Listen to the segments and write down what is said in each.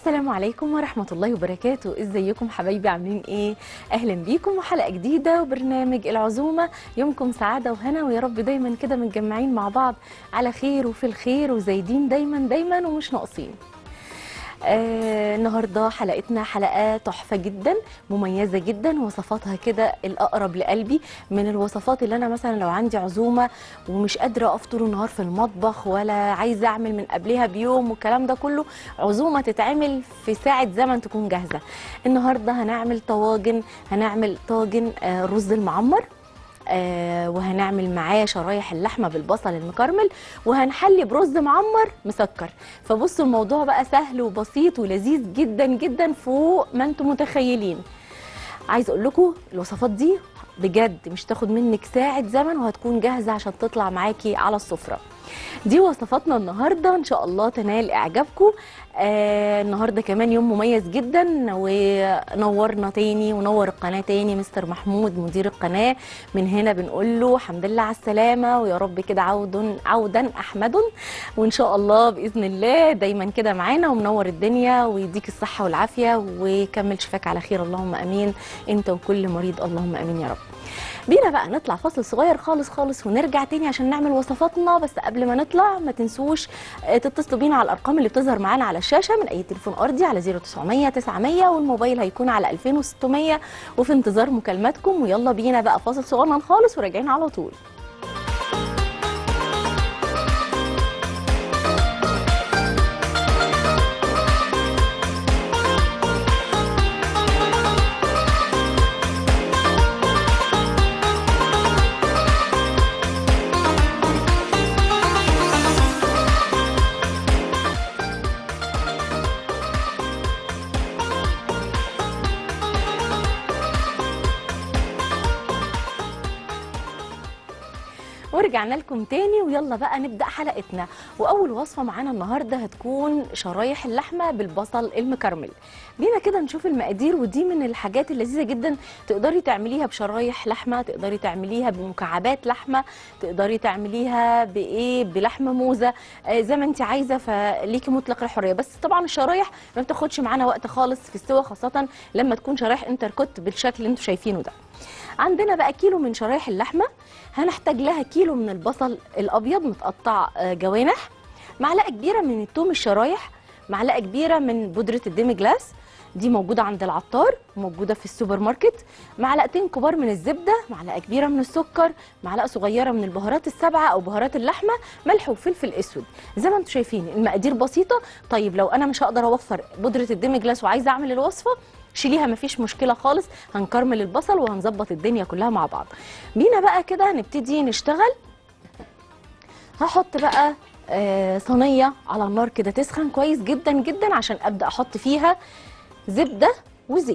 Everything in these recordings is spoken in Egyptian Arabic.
السلام عليكم ورحمة الله وبركاته ازيكم حبايبي عاملين ايه اهلا بيكم وحلقة جديدة وبرنامج العزومة يومكم سعادة وهنا ويا رب دايما كده متجمعين مع بعض على خير وفي الخير وزايدين دايما دايما ومش ناقصين آه النهارده حلقتنا حلقه تحفه جدا مميزه جدا وصفاتها كده الاقرب لقلبي من الوصفات اللي انا مثلا لو عندي عزومه ومش قادره اقف طول النهار في المطبخ ولا عايزه اعمل من قبلها بيوم والكلام ده كله عزومه تتعمل في ساعه زمن تكون جاهزه النهارده هنعمل طواجن هنعمل طاجن آه رز المعمر آه وهنعمل معاه شرايح اللحمه بالبصل المكرمل وهنحلي برز معمر مسكر فبصوا الموضوع بقى سهل وبسيط ولذيذ جدا جدا فوق ما انتم متخيلين عايز اقول لكم الوصفات دي بجد مش تاخد منك ساعه زمن وهتكون جاهزه عشان تطلع معاكي على السفره دي وصفاتنا النهارده ان شاء الله تنال اعجابكم آه النهارده كمان يوم مميز جدا ونورنا تاني ونور القناه تاني مستر محمود مدير القناه من هنا بنقول له الحمد لله على السلامه ويا رب كده عود عودا احمد وان شاء الله باذن الله دايما كده معانا ومنور الدنيا ويديك الصحه والعافيه ويكمل شفاك على خير اللهم امين انت وكل مريض اللهم امين يا رب بينا بقى نطلع فاصل صغير خالص خالص ونرجع تاني عشان نعمل وصفاتنا بس قبل ما نطلع ما تنسوش تتصلوا بينا على الارقام اللي بتظهر معانا على الشاشه من اي تليفون ارضي على 0900 900 والموبايل هيكون على 2600 وفي انتظار مكالماتكم ويلا بينا بقى فاصل صغنن خالص وراجعين على طول ورجعنا لكم تاني ويلا بقى نبدا حلقتنا واول وصفه معانا النهارده هتكون شرايح اللحمه بالبصل المكرمل بينا كده نشوف المقادير ودي من الحاجات اللذيذه جدا تقدري تعمليها بشرايح لحمه تقدري تعمليها بمكعبات لحمه تقدري تعمليها بايه بلحمه موزه آه زي ما انت عايزه فليكي مطلق الحريه بس طبعا الشرايح ما بتاخدش معانا وقت خالص في السوا خاصه لما تكون شرايح انتركوت بالشكل اللي انتم شايفينه ده عندنا بقى كيلو من شرايح اللحمه هنحتاج لها كيلو من البصل الابيض متقطع جوانح معلقه كبيره من الثوم الشرايح معلقه كبيره من بودره الديمي جلاس دي موجوده عند العطار موجوده في السوبر ماركت معلقتين كبار من الزبده معلقه كبيره من السكر معلقه صغيره من البهارات السبعه او بهارات اللحمه ملح وفلفل اسود زي ما انتم شايفين المقادير بسيطه طيب لو انا مش هقدر اوفر بودره الديمي جلاس وعايزه اعمل الوصفه شيليها مفيش مشكله خالص هنكرمل البصل وهنظبط الدنيا كلها مع بعض بينا بقى كده نبتدي نشتغل هحط بقى آه صينيه على النار كده تسخن كويس جدا جدا عشان ابدا احط فيها زبده وزيت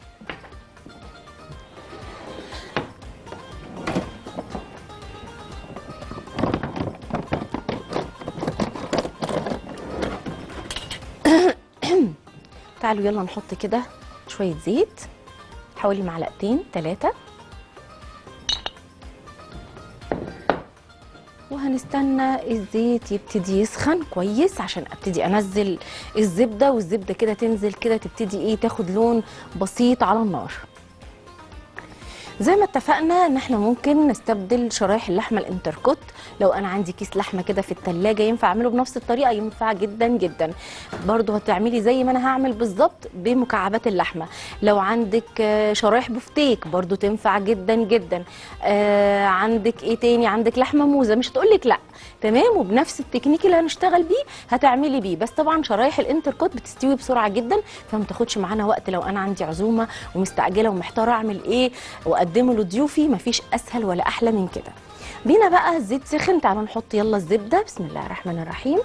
تعالوا يلا نحط كده شوية زيت حوالي معلقتين ثلاثة وهنستنى الزيت يبتدي يسخن كويس عشان ابتدي انزل الزبدة والزبدة كده تنزل كده تبتدي ايه تاخد لون بسيط على النار زي ما اتفقنا ان احنا ممكن نستبدل شرايح اللحمه الانتركوت لو انا عندي كيس لحمه كده في التلاجة ينفع اعمله بنفس الطريقه ينفع جدا جدا برضو هتعملي زي ما انا هعمل بالظبط بمكعبات اللحمه لو عندك شرايح بفتيك برضو تنفع جدا جدا آه عندك ايه تاني عندك لحمه موزه مش هتقولك لا تمام وبنفس التكنيك اللي هنشتغل بيه هتعملي بيه بس طبعا شرايح الانتركوت بتستوي بسرعه جدا فما تاخدش معانا وقت لو انا عندي عزومه ومستعجله ومحتاره اعمل ايه واقدمه لضيوفي مفيش اسهل ولا احلى من كده بينا بقى الزيت سخن تعالوا نحط يلا الزبده بسم الله الرحمن الرحيم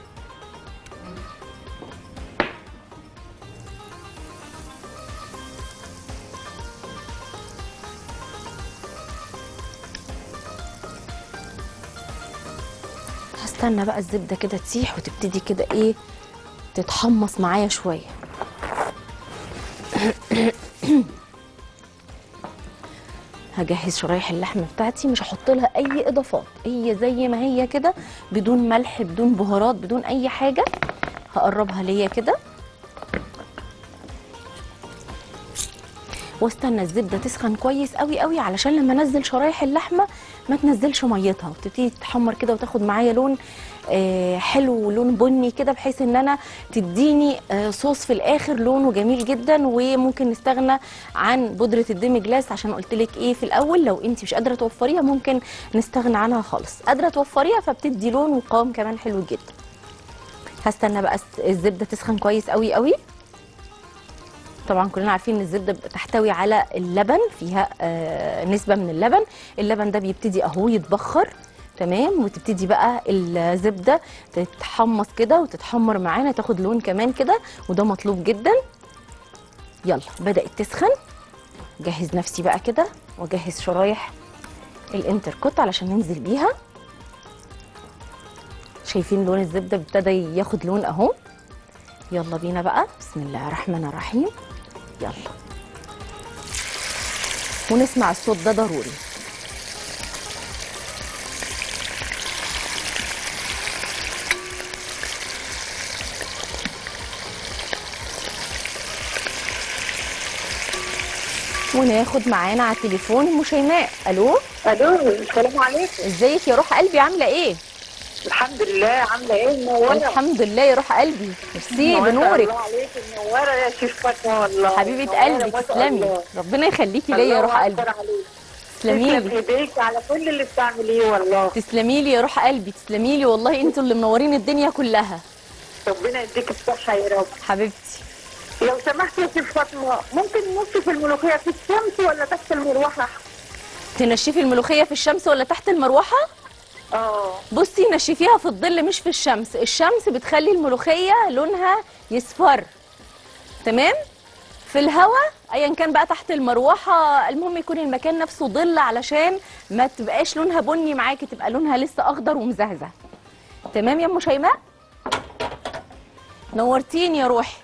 هستنى بقى الزبده كده تسيح وتبتدي كده ايه تتحمص معايا شويه هجهز شرايح اللحمه بتاعتي مش هحط لها اي اضافات هي زي ما هي كده بدون ملح بدون بهارات بدون اي حاجه هقربها ليا كده واستنى الزبده تسخن كويس قوي قوي علشان لما انزل شرايح اللحمه ما تنزلش ميتها وتبتدي تتحمر كده وتاخد معايا لون آه، حلو ولون بني كده بحيث ان انا تديني آه، صوص في الاخر لونه جميل جدا وممكن نستغنى عن بودره الديمي جلاس عشان قلت لك ايه في الاول لو انت مش قادره توفريها ممكن نستغنى عنها خالص قادره توفريها فبتدي لون وقوام كمان حلو جدا هستنى بقى الس- الزبده تسخن كويس قوي قوي طبعا كلنا عارفين ان الزبده بتحتوي على اللبن فيها آه نسبه من اللبن اللبن ده بيبتدي اهو يتبخر تمام وتبتدي بقى الزبده تتحمص كده وتتحمر معانا تاخد لون كمان كده وده مطلوب جدا يلا بدات تسخن جهز نفسي بقى كده واجهز شرايح الانتركوت علشان ننزل بيها شايفين لون الزبده ابتدى ياخد لون اهو يلا بينا بقى بسم الله الرحمن الرحيم يلا ونسمع الصوت ده ضروري وناخد معانا على التليفون ام شيماء الو الو السلام عليكم ازيك يا روح قلبي عامله ايه الحمد لله عامله ايه منوره الحمد لله يا روح قلبي ميرسي ما شاء بنورك الله عليك منوره يا شيخ فاطمه والله حبيبه منورة قلبي ما شاء تسلمي الله. ربنا يخليكي ليا يا الله روح قلبي أكبر عليك. تسلمي تسلم لي ايديك على كل اللي بتعمليه والله تسلمي لي يا روح قلبي تسلمي لي والله انتوا اللي منورين الدنيا كلها ربنا يديك الصحه يا رب حبيبتي لو سمحت يا شيخ فاطمه ممكن نصف الملوخيه في الشمس ولا تحت المروحه تنشفي الملوخيه في الشمس ولا تحت المروحه اه بصي نشفيها في الظل مش في الشمس الشمس بتخلي الملوخيه لونها يصفر تمام في الهواء ايا كان بقى تحت المروحه المهم يكون المكان نفسه ظل علشان ما تبقاش لونها بني معاكي تبقى لونها لسه اخضر ومزهزه تمام يا ام شيماء نورتيني يا روحي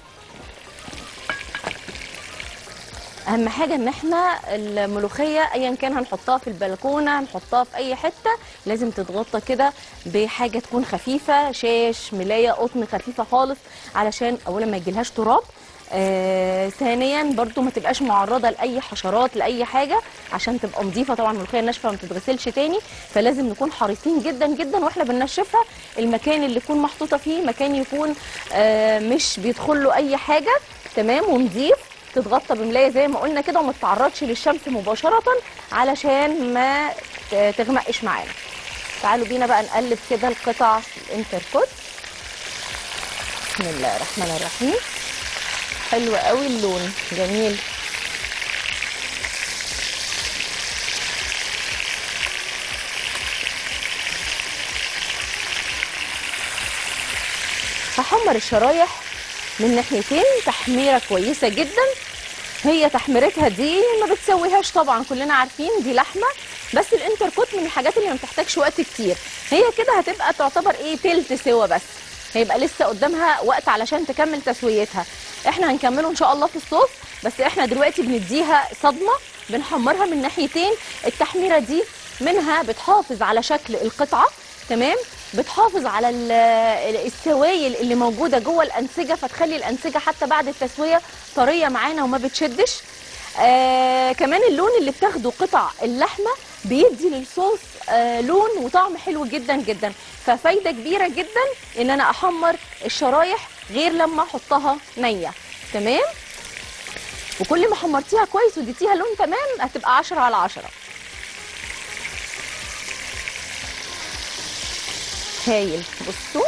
اهم حاجه ان احنا الملوخيه ايا كان هنحطها في البلكونه هنحطها في اي حته لازم تتغطى كده بحاجه تكون خفيفه شاش ملايه قطن خفيفه خالص علشان اولا ما يجيلهاش تراب آه ثانيا برضو ما تبقاش معرضه لاي حشرات لاي حاجه عشان تبقى نظيفه طبعا الملوخيه الناشفه ما بتتغسلش تاني فلازم نكون حريصين جدا جدا واحنا بننشفها المكان اللي يكون محطوطه فيه مكان يكون آه مش بيدخل له اي حاجه تمام ونضيف تتغطى بملايه زي ما قلنا كده وما تتعرضش للشمس مباشره علشان ما ت- تغمقش معانا تعالوا بينا بقى نقلب كده القطع الانتركوت بسم الله الرحمن الرحيم حلو قوي اللون جميل هحمر الشرايح من ناحيتين تحميره كويسه جدا هي تحميرتها دي ما بتسويهاش طبعا كلنا عارفين دي لحمه بس الانتركوت من الحاجات اللي ما بتحتاجش وقت كتير هي كده هتبقى تعتبر ايه تلت سوا بس هيبقى لسه قدامها وقت علشان تكمل تسويتها احنا هنكمله ان شاء الله في الصوص بس احنا دلوقتي بنديها صدمه بنحمرها من ناحيتين التحميره دي منها بتحافظ على شكل القطعه تمام بتحافظ على ال- السوائل اللي موجوده جوه الانسجه فتخلي الانسجه حتى بعد التسويه طريه معانا وما بتشدش آه كمان اللون اللي بتاخده قطع اللحمه بيدي للصوص آه لون وطعم حلو جدا جدا ففايده كبيره جدا ان انا احمر الشرايح غير لما احطها نيه تمام وكل ما حمرتيها كويس واديتيها لون تمام هتبقى 10 على 10 هايل بصوا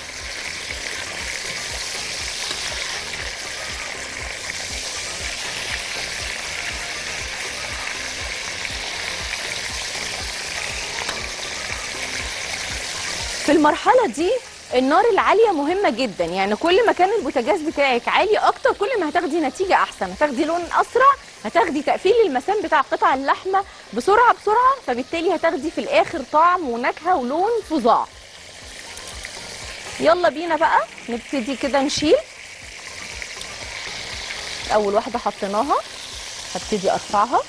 في المرحلة دي النار العالية مهمة جدا يعني كل ما كان البوتاجاز بتاعك عالي أكتر كل ما هتاخدي نتيجة أحسن هتاخدي لون أسرع هتاخدي تقفيل المسام بتاع قطع اللحمة بسرعة بسرعة فبالتالي هتاخدي في الآخر طعم ونكهة ولون فظاع يلا بينا بقى نبتدي كده نشيل أول واحدة حطيناها هبتدي أرفعها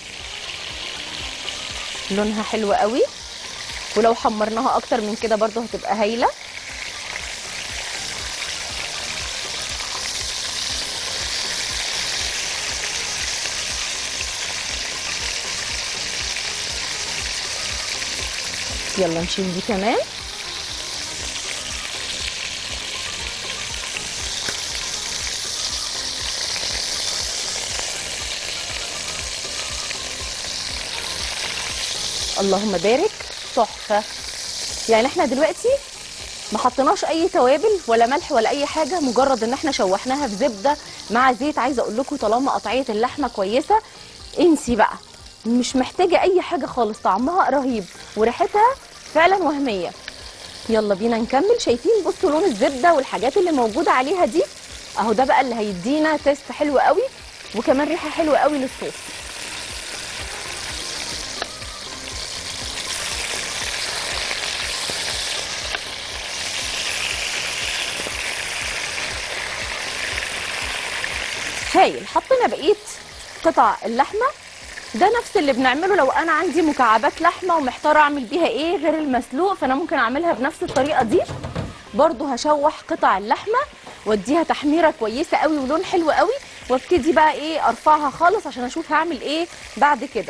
لونها حلو قوي ولو حمرناها اكتر من كده برضو هتبقى هايله يلا نشيل دي كمان اللهم بارك تحفه يعني احنا دلوقتي ما حطيناش اي توابل ولا ملح ولا اي حاجه مجرد ان احنا شوحناها في زبده مع زيت عايزه اقول لكم طالما قطعيه اللحمه كويسه انسي بقى مش محتاجه اي حاجه خالص طعمها رهيب وريحتها فعلا وهميه يلا بينا نكمل شايفين بصوا لون الزبده والحاجات اللي موجوده عليها دي اهو ده بقى اللي هيدينا تيست حلو قوي وكمان ريحه حلوه قوي للصوص هايل حطينا بقيه قطع اللحمه ده نفس اللي بنعمله لو انا عندي مكعبات لحمه ومحتاره اعمل بيها ايه غير المسلوق فانا ممكن اعملها بنفس الطريقه دي برضو هشوح قطع اللحمه واديها تحميره كويسه قوي ولون حلو قوي وابتدي بقى ايه ارفعها خالص عشان اشوف هعمل ايه بعد كده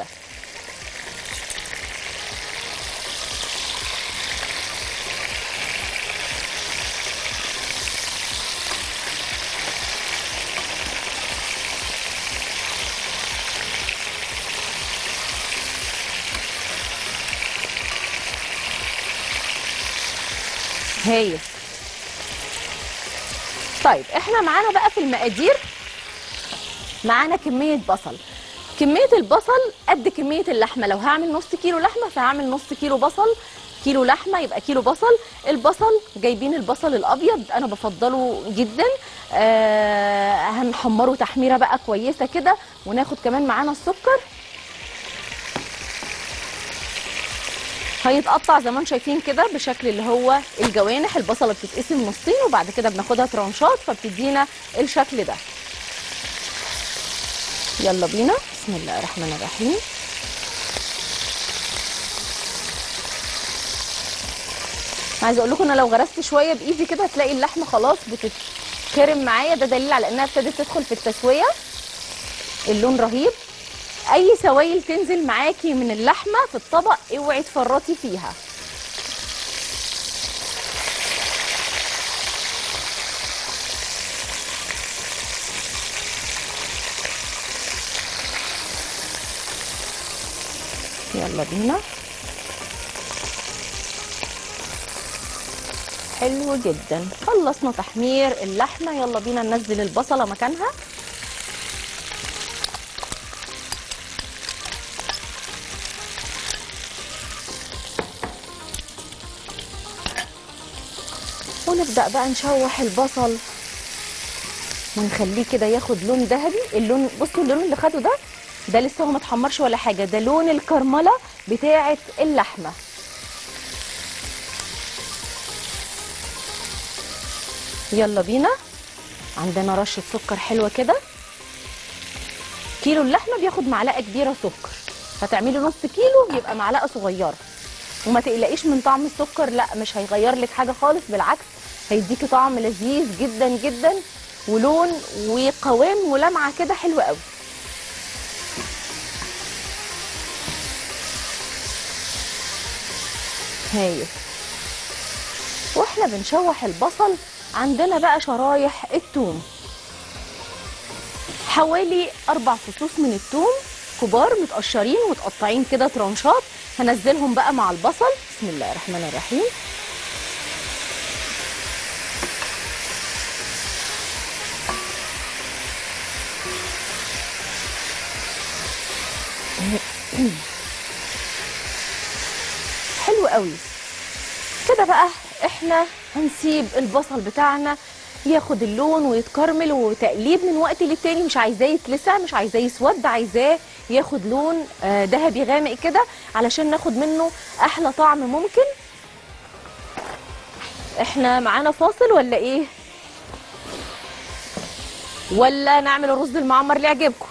هايل طيب احنا معانا بقى في المقادير معانا كمية بصل كمية البصل قد كمية اللحمة لو هعمل نص كيلو لحمة فهعمل نص كيلو بصل كيلو لحمة يبقى كيلو بصل البصل جايبين البصل الأبيض أنا بفضله جدا آه هنحمره تحميرة بقى كويسة كده وناخد كمان معانا السكر هيتقطع زي ما انتم شايفين كده بشكل اللي هو الجوانح البصله بتتقسم نصين وبعد كده بناخدها ترانشات فبتدينا الشكل ده يلا بينا بسم الله الرحمن الرحيم عايزه اقول لكم انا لو غرست شويه بايدي كده هتلاقي اللحمه خلاص بتتكرم معايا ده دليل على انها ابتدت تدخل في التسويه اللون رهيب اي سوائل تنزل معاكي من اللحمه في الطبق اوعي تفرطي فيها يلا بينا حلو جدا خلصنا تحمير اللحمه يلا بينا ننزل البصله مكانها ونبدأ بقى نشوح البصل ونخليه كده ياخد لون ذهبي اللون بصوا اللون اللي خده ده ده لسه هو ما اتحمرش ولا حاجه ده لون الكرمله بتاعه اللحمه يلا بينا عندنا رشه سكر حلوه كده كيلو اللحمه بياخد معلقه كبيره سكر هتعملي نص كيلو يبقى معلقه صغيره وما تقلقيش من طعم السكر لا مش هيغير لك حاجه خالص بالعكس هيديكي طعم لذيذ جدا جدا ولون وقوام ولمعه كده حلوه قوي هايل واحنا بنشوح البصل عندنا بقى شرايح التوم حوالي اربع فصوص من التوم كبار متقشرين ومتقطعين كده ترانشات هنزلهم بقى مع البصل بسم الله الرحمن الرحيم حلو قوي كده بقى احنا هنسيب البصل بتاعنا ياخد اللون ويتكرمل وتقليب من وقت للتاني مش عايزاه يتلسع مش عايزاه يسود عايزاه ياخد لون آه، ذهبي غامق كده علشان ناخد منه احلى طعم ممكن احنا معانا فاصل ولا ايه ولا نعمل الرز المعمر اللي يعجبكم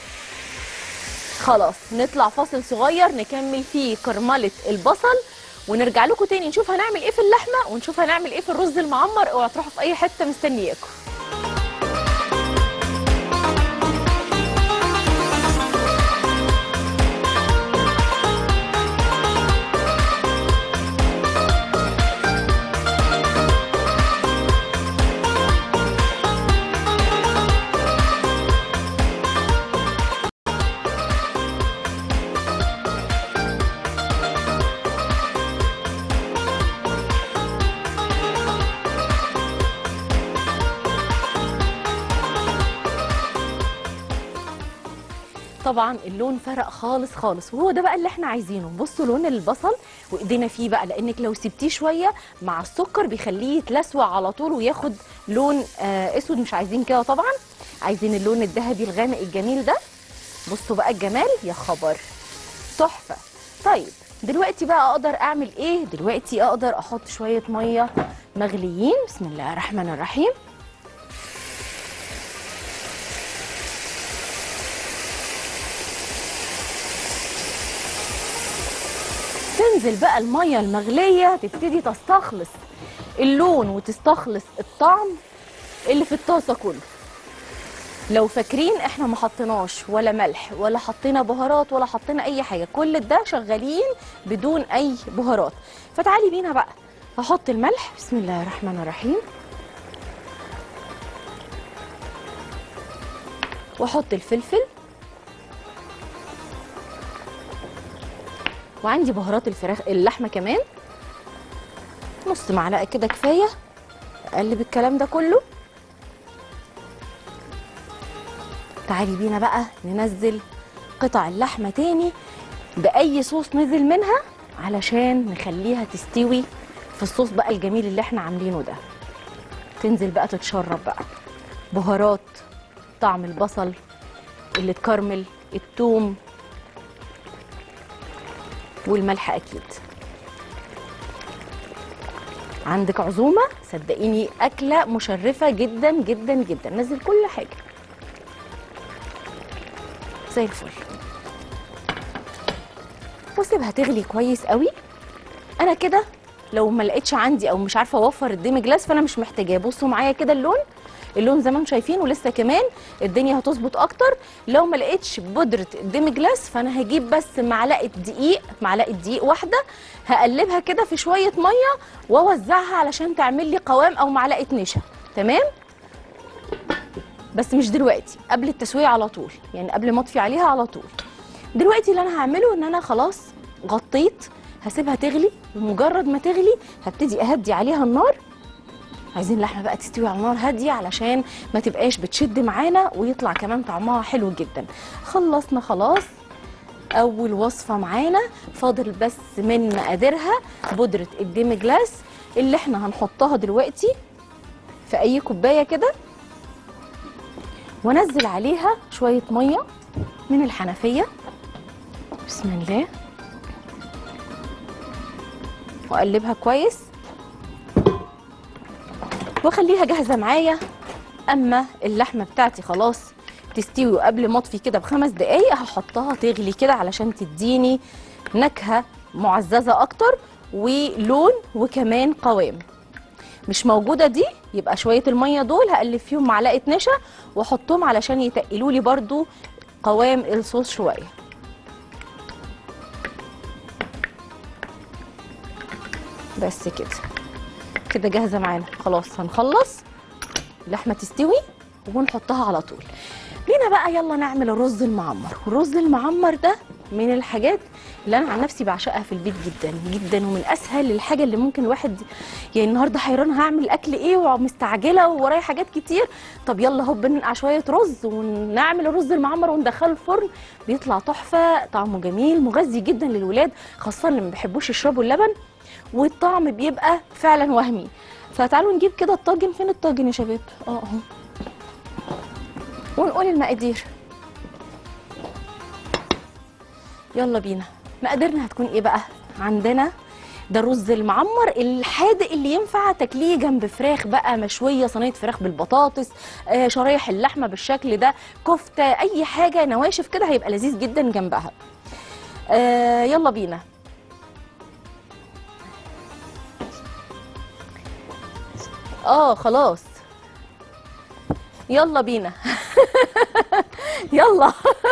خلاص نطلع فاصل صغير نكمل فيه كرمله البصل ونرجع لكم تاني نشوف هنعمل ايه في اللحمه ونشوف هنعمل ايه في الرز المعمر اوعوا تروحوا في اي حته مستنياكم طبعا اللون فرق خالص خالص وهو ده بقى اللي احنا عايزينه بصوا لون البصل وايدينا فيه بقى لانك لو سبتيه شويه مع السكر بيخليه يتلسوع على طول وياخد لون آه اسود مش عايزين كده طبعا عايزين اللون الذهبي الغامق الجميل ده بصوا بقى الجمال يا خبر تحفه طيب دلوقتي بقى اقدر اعمل ايه دلوقتي اقدر احط شويه ميه مغليين بسم الله الرحمن الرحيم تنزل بقى الميه المغليه تبتدي تستخلص اللون وتستخلص الطعم اللي في الطاسه كله لو فاكرين احنا ما حطيناش ولا ملح ولا حطينا بهارات ولا حطينا اي حاجه كل ده شغالين بدون اي بهارات فتعالي بينا بقى هحط الملح بسم الله الرحمن الرحيم واحط الفلفل وعندي بهارات الفراخ اللحمه كمان نص معلقه كده كفايه اقلب الكلام ده كله تعالي بينا بقى ننزل قطع اللحمه تاني باي صوص نزل منها علشان نخليها تستوي في الصوص بقى الجميل اللي احنا عاملينه ده تنزل بقى تتشرب بقى بهارات طعم البصل اللي اتكرمل الثوم والملح اكيد عندك عزومه صدقيني اكله مشرفه جدا جدا جدا نزل كل حاجه زي الفل واسيبها تغلي كويس قوي انا كده لو ما لقيتش عندي او مش عارفه اوفر الديمي جلاس فانا مش محتاجاه بصوا معايا كده اللون اللون زي ما انتم شايفين ولسه كمان الدنيا هتظبط اكتر لو ما لقيتش بودره الديمي جلاس فانا هجيب بس معلقه دقيق معلقه دقيق واحده هقلبها كده في شويه ميه واوزعها علشان تعمل لي قوام او معلقه نشا تمام بس مش دلوقتي قبل التسويه على طول يعني قبل ما اطفي عليها على طول دلوقتي اللي انا هعمله ان انا خلاص غطيت هسيبها تغلي ومجرد ما تغلي هبتدي اهدي عليها النار عايزين اللحمه بقى تستوي على نار هاديه علشان ما تبقاش بتشد معانا ويطلع كمان طعمها حلو جدا خلصنا خلاص اول وصفه معانا فاضل بس من مقاديرها بودره الديمي جلاس اللي احنا هنحطها دلوقتي في اي كوبايه كده وانزل عليها شويه ميه من الحنفيه بسم الله واقلبها كويس واخليها جاهزه معايا اما اللحمه بتاعتي خلاص تستوي وقبل ما اطفي كده بخمس دقايق هحطها تغلي كده علشان تديني نكهه معززه اكتر ولون وكمان قوام مش موجوده دي يبقى شويه الميه دول هقلب فيهم معلقه نشا واحطهم علشان يتقلوا لي برده قوام الصوص شويه بس كده كده جاهزه معانا خلاص هنخلص اللحمه تستوي ونحطها على طول بينا بقى يلا نعمل الرز المعمر والرز المعمر ده من الحاجات اللي انا عن نفسي بعشقها في البيت جدا جدا ومن اسهل الحاجه اللي ممكن الواحد يعني النهارده حيران هعمل اكل ايه ومستعجله وورايا حاجات كتير طب يلا هوب ننقع شويه رز ونعمل الرز المعمر وندخله الفرن بيطلع تحفه طعمه جميل مغذي جدا للولاد خاصه اللي ما بيحبوش يشربوا اللبن والطعم بيبقى فعلا وهمي فتعالوا نجيب كده الطاجن فين الطاجن يا شباب اه اهو ونقول المقادير يلا بينا مقاديرنا هتكون ايه بقى عندنا ده الرز المعمر الحادق اللي ينفع تاكليه جنب فراخ بقى مشويه صينيه فراخ بالبطاطس آه شرايح اللحمه بالشكل ده كفته اي حاجه نواشف كده هيبقى لذيذ جدا جنبها آه يلا بينا اه خلاص يلا بينا يلا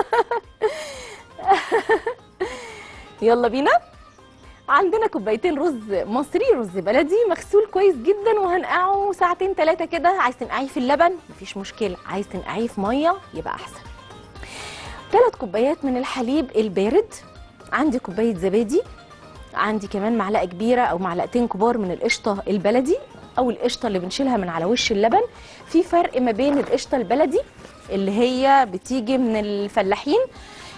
يلا بينا عندنا كوبايتين رز مصري رز بلدي مغسول كويس جدا وهنقعه ساعتين ثلاثه كده عايز تنقعيه في اللبن مفيش مشكله عايز تنقعيه في ميه يبقى احسن ثلاث كوبايات من الحليب البارد عندي كوبايه زبادي عندي كمان معلقه كبيره او معلقتين كبار من القشطه البلدي او القشطه اللي بنشيلها من على وش اللبن في فرق ما بين القشطه البلدي اللي هي بتيجي من الفلاحين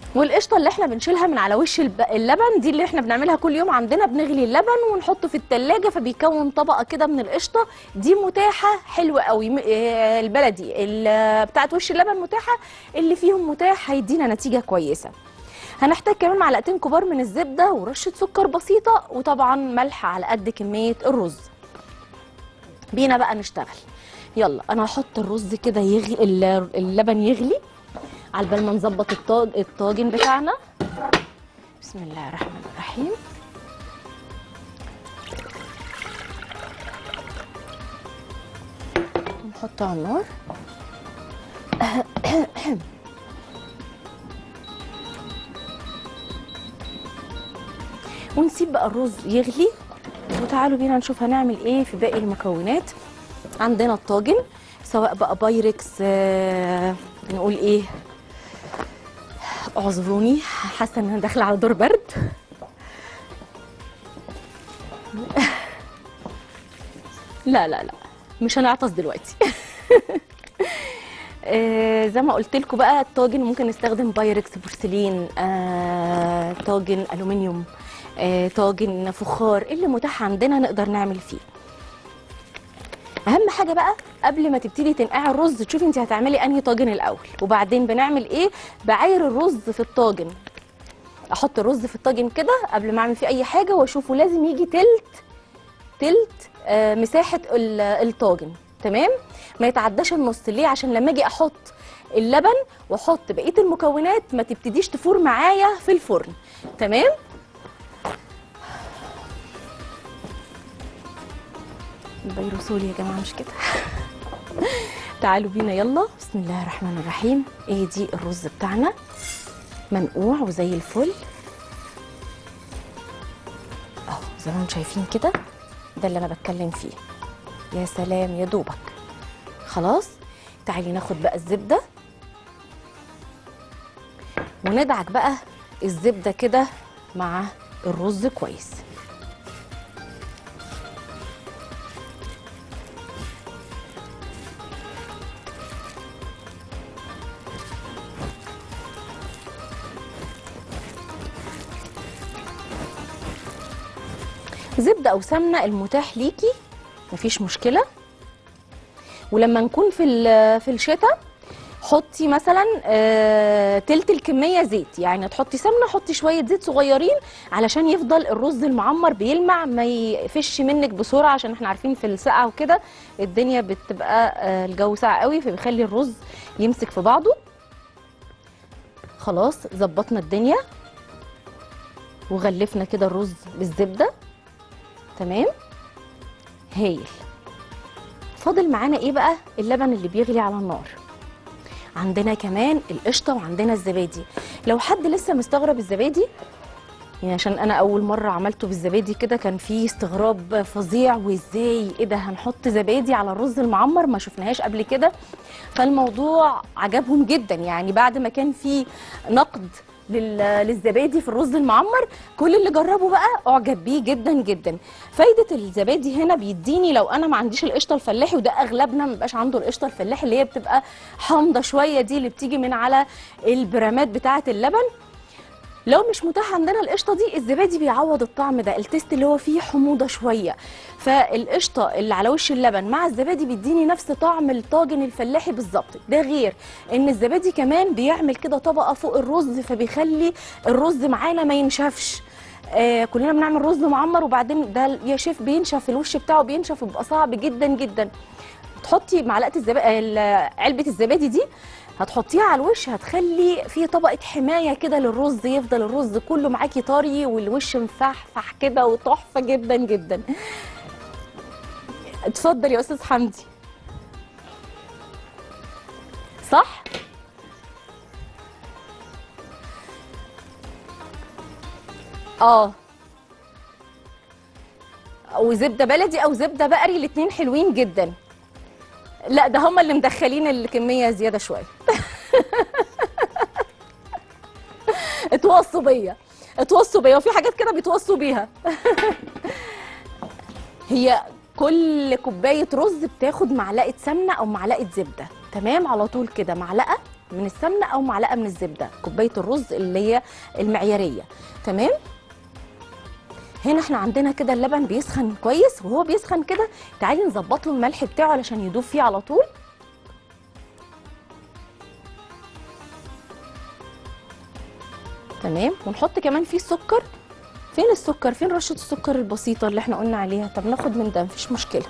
والقشطه اللي احنا بنشيلها من على وش الب- اللبن دي اللي احنا بنعملها كل يوم عندنا بنغلي اللبن ونحطه في التلاجة فبيكون طبقه كده من القشطه دي متاحه حلوه قوي م- آه، البلدي ال- بتاعت وش اللبن متاحه اللي فيهم متاح هيدينا نتيجه كويسه هنحتاج كمان معلقتين كبار من الزبده ورشه سكر بسيطه وطبعا ملح على قد كميه الرز بينا بقى نشتغل يلا انا هحط الرز كده يغلي ال- اللبن يغلي على بال ما نظبط الطاج الطاجن بتاعنا بسم الله الرحمن الرحيم نحطه على النار ونسيب بقى الرز يغلي وتعالوا بينا نشوف هنعمل ايه في باقي المكونات عندنا الطاجن سواء بقى بايركس آه نقول ايه اعذروني حاسه ان انا داخله على دور برد لا لا لا مش هنعطس دلوقتي آه، زي ما قلت لكم بقى الطاجن ممكن نستخدم بايركس بورسلين آه، طاجن الومنيوم آه، طاجن فخار اللي متاح عندنا نقدر نعمل فيه اهم حاجه بقى قبل ما تبتدي تنقعي الرز تشوفي انت هتعملي انهي طاجن الاول وبعدين بنعمل ايه بعاير الرز في الطاجن احط الرز في الطاجن كده قبل ما اعمل فيه اي حاجه واشوفه لازم يجي تلت تلت آه، مساحه ال- الطاجن تمام ما يتعداش النص ليه عشان لما اجي احط اللبن واحط بقيه المكونات ما تبتديش تفور معايا في الفرن تمام الفيروسول يا جماعه مش كده تعالوا بينا يلا بسم الله الرحمن الرحيم ايه دي الرز بتاعنا منقوع وزي الفل اهو زي ما انتم شايفين كده ده اللي انا بتكلم فيه يا سلام يا دوبك خلاص تعالي ناخد بقى الزبده وندعك بقى الزبده كده مع الرز كويس زبده او سمنه المتاح ليكي مفيش مشكله ولما نكون في ال- في الشتاء حطي مثلا آه، تلت الكميه زيت يعني تحطي سمنه حطي شويه زيت صغيرين علشان يفضل الرز المعمر بيلمع ما يفش منك بسرعه عشان احنا عارفين في السقعه وكده الدنيا بتبقى آه، الجو ساقع قوي فبيخلي الرز يمسك في بعضه خلاص ظبطنا الدنيا وغلفنا كده الرز بالزبده تمام هايل فاضل معانا ايه بقى اللبن اللي بيغلي على النار عندنا كمان القشطه وعندنا الزبادي لو حد لسه مستغرب الزبادي يعني عشان انا اول مره عملته بالزبادي كده كان في استغراب فظيع وازاي ايه ده هنحط زبادي على الرز المعمر ما شفناهاش قبل كده فالموضوع عجبهم جدا يعني بعد ما كان في نقد لل- للزبادي في الرز المعمر كل اللي جربه بقى اعجب بيه جدا جدا فايده الزبادي هنا بيديني لو انا ما عنديش القشطه الفلاحي وده اغلبنا ما بيبقاش عنده القشطه الفلاحي اللي هي بتبقى حامضه شويه دي اللي بتيجي من على البرامات بتاعه اللبن لو مش متاح عندنا القشطه دي الزبادي بيعوض الطعم ده التيست اللي هو فيه حموضه شويه فالقشطه اللي على وش اللبن مع الزبادي بيديني نفس طعم الطاجن الفلاحي بالظبط ده غير ان الزبادي كمان بيعمل كده طبقه فوق الرز فبيخلي الرز معانا ما ينشفش آه كلنا بنعمل رز معمر وبعدين ده يا شيف بينشف الوش بتاعه بينشف وبيبقى صعب جدا جدا تحطي معلقه الزبادي علبه الزبادي دي هتحطيها على الوش هتخلي فيه طبقه حمايه كده للرز يفضل الرز كله معاكي طري والوش مفحفح كده وتحفه جدا جدا اتفضل يا استاذ حمدي صح اه او زبده بلدي او زبده بقري الاتنين حلوين جدا لا ده هما اللي مدخلين الكميه زياده شويه اتوصوا بيا اتوصوا بيا وفي حاجات كده بيتوصوا بيها هي كل كوبايه رز بتاخد معلقه سمنه او معلقه زبده تمام على طول كده معلقه من السمنه او معلقه من الزبده كوبايه الرز اللي هي المعياريه تمام هنا احنا عندنا كده اللبن بيسخن كويس وهو بيسخن كده تعالي نظبط له الملح بتاعه علشان يدوب فيه على طول تمام ونحط كمان فيه السكر فين السكر فين رشه السكر البسيطه اللي احنا قلنا عليها طب ناخد من ده مفيش مشكله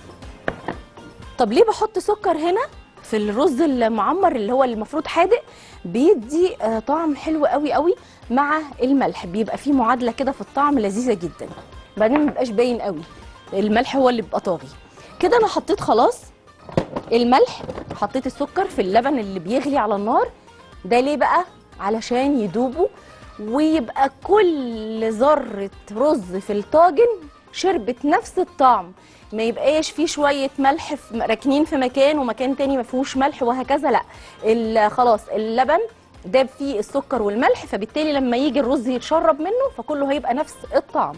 طب ليه بحط سكر هنا في الرز المعمر اللي هو المفروض حادق بيدي آه، طعم حلو قوي قوي مع الملح بيبقى فيه معادله كده في الطعم لذيذه جدا بعدين ما بيبقاش باين قوي الملح هو اللي بيبقى طاغي كده انا حطيت خلاص الملح حطيت السكر في اللبن اللي بيغلي على النار ده ليه بقى علشان يدوبوا ويبقى كل ذره رز في الطاجن شربت نفس الطعم ما يبقاش فيه شويه ملح في راكنين في مكان ومكان تاني ما فيهوش ملح وهكذا لا ال- خلاص اللبن داب فيه السكر والملح فبالتالي لما يجي الرز يتشرب منه فكله هيبقى نفس الطعم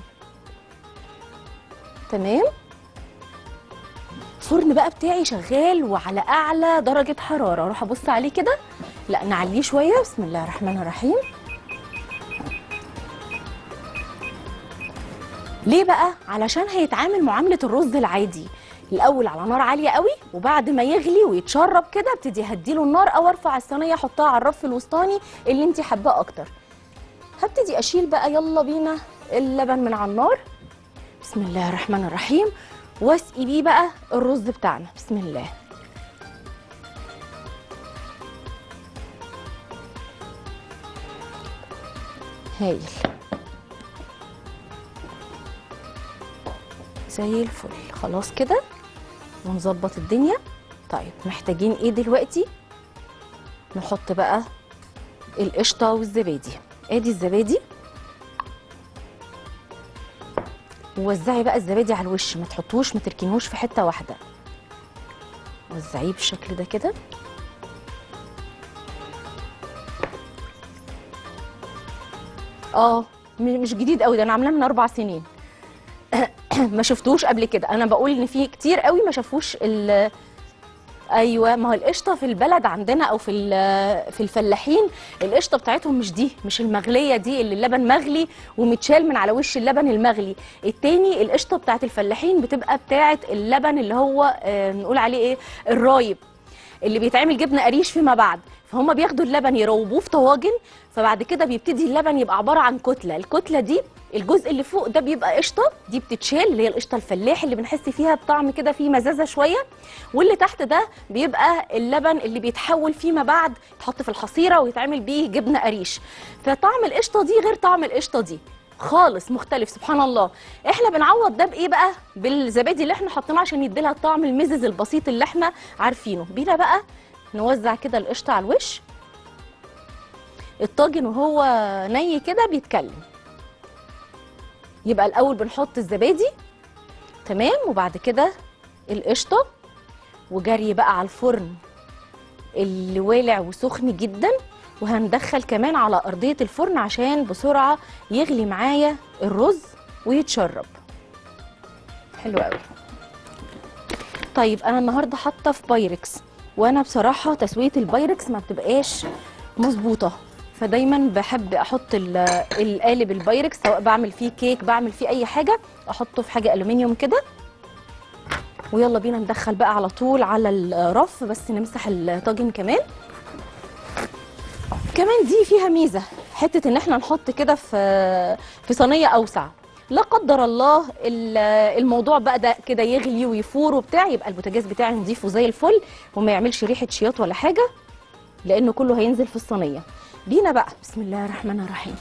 تمام الفرن بقى بتاعي شغال وعلى اعلى درجه حراره اروح ابص عليه كده لا نعليه شويه بسم الله الرحمن الرحيم ليه بقى علشان هيتعامل معامله الرز العادي الاول على نار عاليه قوي وبعد ما يغلي ويتشرب كده ابتدي هديله النار او ارفع الصينيه احطها على الرف الوسطاني اللي انت حباه اكتر هبتدي اشيل بقى يلا بينا اللبن من على النار بسم الله الرحمن الرحيم واسقي بيه بقى الرز بتاعنا بسم الله هايل زي الفل خلاص كده ونظبط الدنيا طيب محتاجين ايه دلوقتي نحط بقى القشطه والزبادي ادي الزبادي ووزعي بقى الزبادي على الوش ما تحطوش ما تركنوش في حته واحده وزعيه بالشكل ده كده اه م- مش جديد قوي ده انا عاملاه من اربع سنين ما شفتوش قبل كده انا بقول ان في كتير قوي ما شافوش ال ايوه ما هو القشطه في البلد عندنا او في ال- في الفلاحين القشطه بتاعتهم مش دي مش المغليه دي اللي اللبن مغلي ومتشال من على وش اللبن المغلي التاني القشطه بتاعت الفلاحين بتبقى بتاعت اللبن اللي هو آه، نقول عليه ايه الرايب اللي بيتعمل جبنه قريش فيما بعد فهم بياخدوا اللبن يروبوه في طواجن فبعد كده بيبتدي اللبن يبقى عباره عن كتله الكتله دي الجزء اللي فوق ده بيبقى قشطه دي بتتشال اللي هي القشطه الفلاح اللي بنحس فيها بطعم كده فيه مزازه شويه واللي تحت ده بيبقى اللبن اللي بيتحول فيما بعد يتحط في الحصيره ويتعمل بيه جبنه قريش فطعم القشطه دي غير طعم القشطه دي خالص مختلف سبحان الله احنا بنعوض ده بايه بقى بالزبادي اللي احنا حطيناه عشان يديلها الطعم المزز البسيط اللي احنا عارفينه بينا بقى نوزع كده القشطه على الوش الطاجن وهو ني كده بيتكلم يبقى الاول بنحط الزبادي تمام وبعد كده القشطه وجري بقى على الفرن اللي والع وسخن جدا وهندخل كمان على ارضيه الفرن عشان بسرعه يغلي معايا الرز ويتشرب حلو قوي طيب انا النهارده حاطه في بايركس وانا بصراحه تسويه البايركس ما بتبقاش مظبوطه فدايما بحب احط ال- القالب البايركس سواء بعمل فيه كيك بعمل فيه اي حاجه احطه في حاجه الومنيوم كده ويلا بينا ندخل بقى على طول على الرف بس نمسح الطاجن كمان كمان دي فيها ميزه حته ان احنا نحط كده في في صينيه اوسع لا قدر الله ال- الموضوع بقى ده كده يغلي ويفور وبتاع يبقى البوتاجاز بتاعي نضيفه زي الفل وما يعملش ريحه شياط ولا حاجه لانه كله هينزل في الصينيه بينا بقى بسم الله الرحمن الرحيم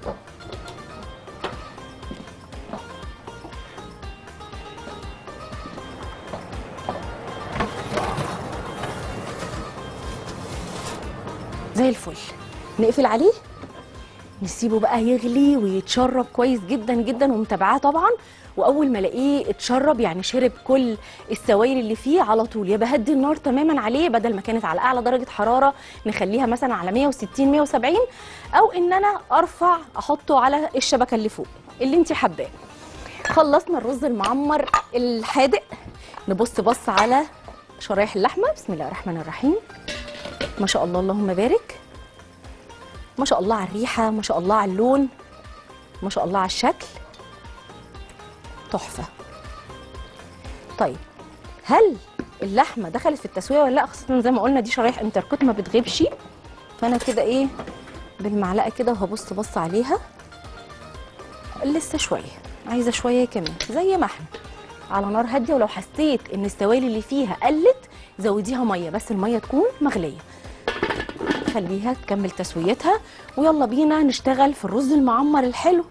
زي الفل نقفل عليه نسيبه بقى يغلي ويتشرب كويس جدا جدا ومتابعاه طبعا واول ما الاقيه اتشرب يعني شرب كل السوائل اللي فيه على طول يا بهدي النار تماما عليه بدل ما كانت على اعلى درجه حراره نخليها مثلا على 160 170 او ان انا ارفع احطه على الشبكه اللي فوق اللي انت حباه خلصنا الرز المعمر الحادق نبص بص على شرايح اللحمه بسم الله الرحمن الرحيم ما شاء الله اللهم بارك ما شاء الله على الريحه ما شاء الله على اللون ما شاء الله على الشكل تحفه طيب هل اللحمه دخلت في التسويه ولا لا خاصه زي ما قلنا دي شرايح انتركوت ما بتغيبش فانا كده ايه بالمعلقه كده وهبص بص عليها لسه شويه عايزه شويه كمان زي ما احنا على نار هاديه ولو حسيت ان السوائل اللي فيها قلت زوديها ميه بس الميه تكون مغليه خليها تكمل تسويتها ويلا بينا نشتغل في الرز المعمر الحلو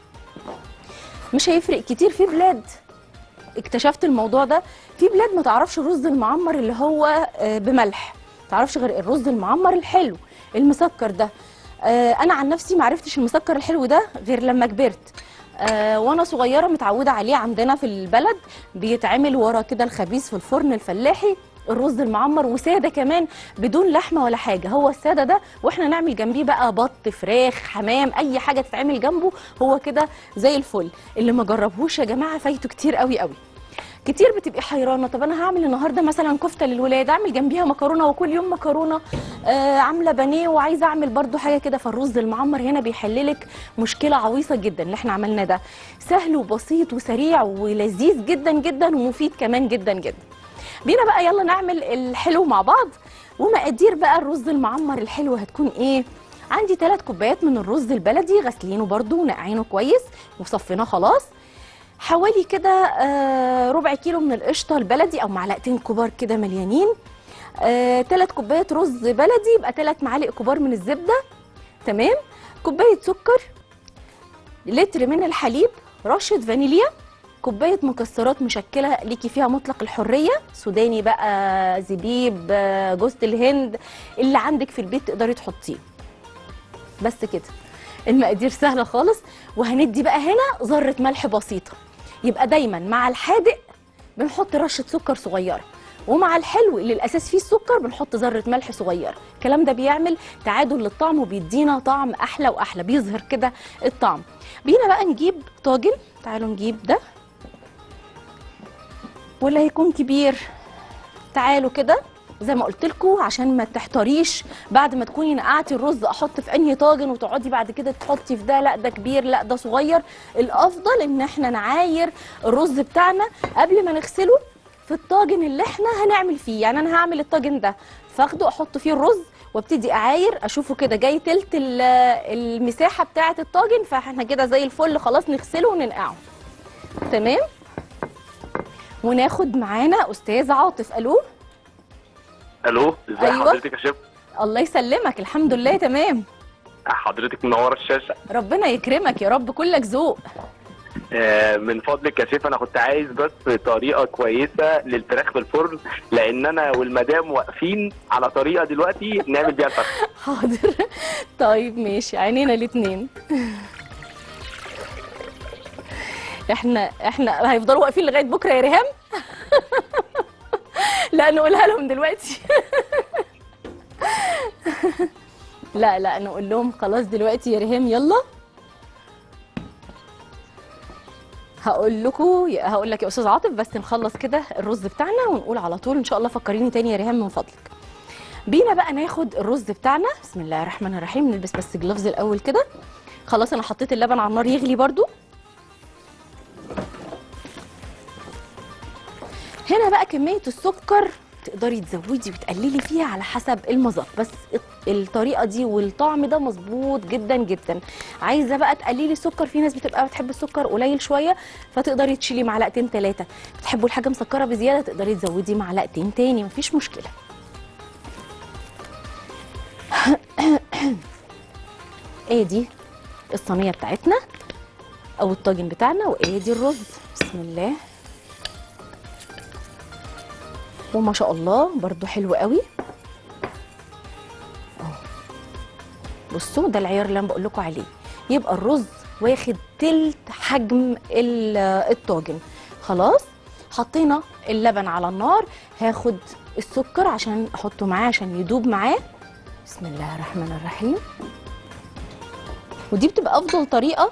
مش هيفرق كتير في بلاد اكتشفت الموضوع ده في بلاد ما تعرفش الرز المعمر اللي هو آه، بملح ما تعرفش غير الرز المعمر الحلو المسكر ده آه، انا عن نفسي ما عرفتش المسكر الحلو ده غير لما كبرت آه، وانا صغيره متعوده عليه عندنا في البلد بيتعمل ورا كده الخبيز في الفرن الفلاحي الرز المعمر وساده كمان بدون لحمه ولا حاجه هو الساده ده واحنا نعمل جنبيه بقى بط فراخ حمام اي حاجه تتعمل جنبه هو كده زي الفل اللي ما جربهوش يا جماعه فايته كتير قوي قوي كتير بتبقي حيرانه طب انا هعمل النهارده مثلا كفته للولاد اعمل جنبيها مكرونه وكل يوم مكرونه آه عامله بانيه وعايزه اعمل برضو حاجه كده فالرز المعمر هنا بيحللك مشكله عويصه جدا اللي احنا عملناه ده سهل وبسيط وسريع ولذيذ جدا جدا ومفيد كمان جدا جدا بينا بقى يلا نعمل الحلو مع بعض ومقادير بقى الرز المعمر الحلو هتكون ايه عندي ثلاث كوبايات من الرز البلدي غسلينه برضو ونقعينه كويس وصفيناه خلاص حوالي كده آه، ربع كيلو من القشطه البلدي او معلقتين كبار كده مليانين ثلاث كوبايات رز بلدي يبقى ثلاث معالق كبار من الزبده تمام كوبايه سكر لتر من الحليب رشه فانيليا كوبايه مكسرات مشكله ليكي فيها مطلق الحريه سوداني بقى زبيب آه، جوز الهند اللي عندك في البيت تقدري تحطيه بس كده المقادير سهله خالص وهندي بقى هنا ذره ملح بسيطه يبقى دايما مع الحادق بنحط رشه سكر صغيره ومع الحلو اللي الاساس فيه السكر بنحط ذره ملح صغيره الكلام ده بيعمل تعادل للطعم وبيدينا طعم احلى واحلى بيظهر كده الطعم بينا بقى نجيب طاجن تعالوا نجيب ده ولا هيكون كبير تعالوا كده زي ما قلت لكم عشان ما تحتاريش بعد ما تكوني نقعتي الرز احط في انهي طاجن وتقعدي بعد كده تحطي في ده لا ده كبير لا ده صغير الافضل ان احنا نعاير الرز بتاعنا قبل ما نغسله في الطاجن اللي احنا هنعمل فيه يعني انا هعمل الطاجن ده فاخده احط فيه الرز وابتدي اعاير اشوفه كده جاي تلت ال- المساحه بتاعه الطاجن فاحنا كده زي الفل خلاص نغسله وننقعه تمام وناخد معانا استاذ عاطف الو الو ازي أيوة. حضرتك يا شيف الله يسلمك الحمد لله تمام حضرتك منوره الشاشه ربنا يكرمك يا رب كلك ذوق آه، من فضلك يا شيف انا كنت عايز بس طريقه كويسه للفراخ في الفرن لان انا والمدام واقفين على طريقه دلوقتي نعمل بيها الفرخ حاضر طيب ماشي عينينا الاتنين احنا احنا هيفضلوا واقفين لغايه بكره يا ريهام لا نقولها لهم دلوقتي لا لا نقول لهم خلاص دلوقتي يا ريهام يلا هقول لكم هقول لك يا استاذ عاطف بس نخلص كده الرز بتاعنا ونقول على طول ان شاء الله فكريني تاني يا ريهام من فضلك بينا بقى ناخد الرز بتاعنا بسم الله الرحمن الرحيم نلبس بس جلافز الاول كده خلاص انا حطيت اللبن على النار يغلي برضو هنا بقى كمية السكر تقدري تزودي وتقللي فيها على حسب المذاق بس الطريقة دي والطعم ده مظبوط جدا جدا عايزة بقى تقللي السكر في ناس بتبقى بتحب السكر قليل شوية فتقدري تشيلي معلقتين ثلاثة بتحبوا الحاجة مسكرة بزيادة تقدري تزودي معلقتين تاني مفيش مشكلة ادي الصينيه بتاعتنا او الطاجن بتاعنا وادي الرز بسم الله وما شاء الله برضو حلو قوي أهو. بصوا ده العيار اللي انا بقول لكم عليه يبقى الرز واخد تلت حجم ال- الطاجن خلاص حطينا اللبن على النار هاخد السكر عشان احطه معاه عشان يدوب معاه بسم الله الرحمن الرحيم ودي بتبقى افضل طريقه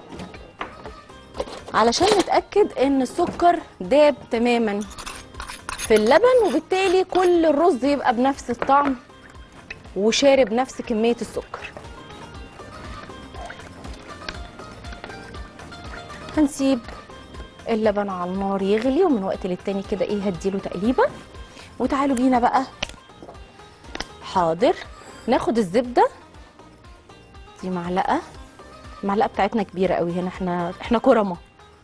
علشان نتاكد ان السكر داب تماما في اللبن وبالتالي كل الرز يبقى بنفس الطعم وشارب نفس كميه السكر هنسيب اللبن على النار يغلي ومن وقت للتاني كده ايه هديله تقليبه وتعالوا بينا بقى حاضر ناخد الزبده دي معلقه المعلقه بتاعتنا كبيره قوي هنا احنا احنا كرمه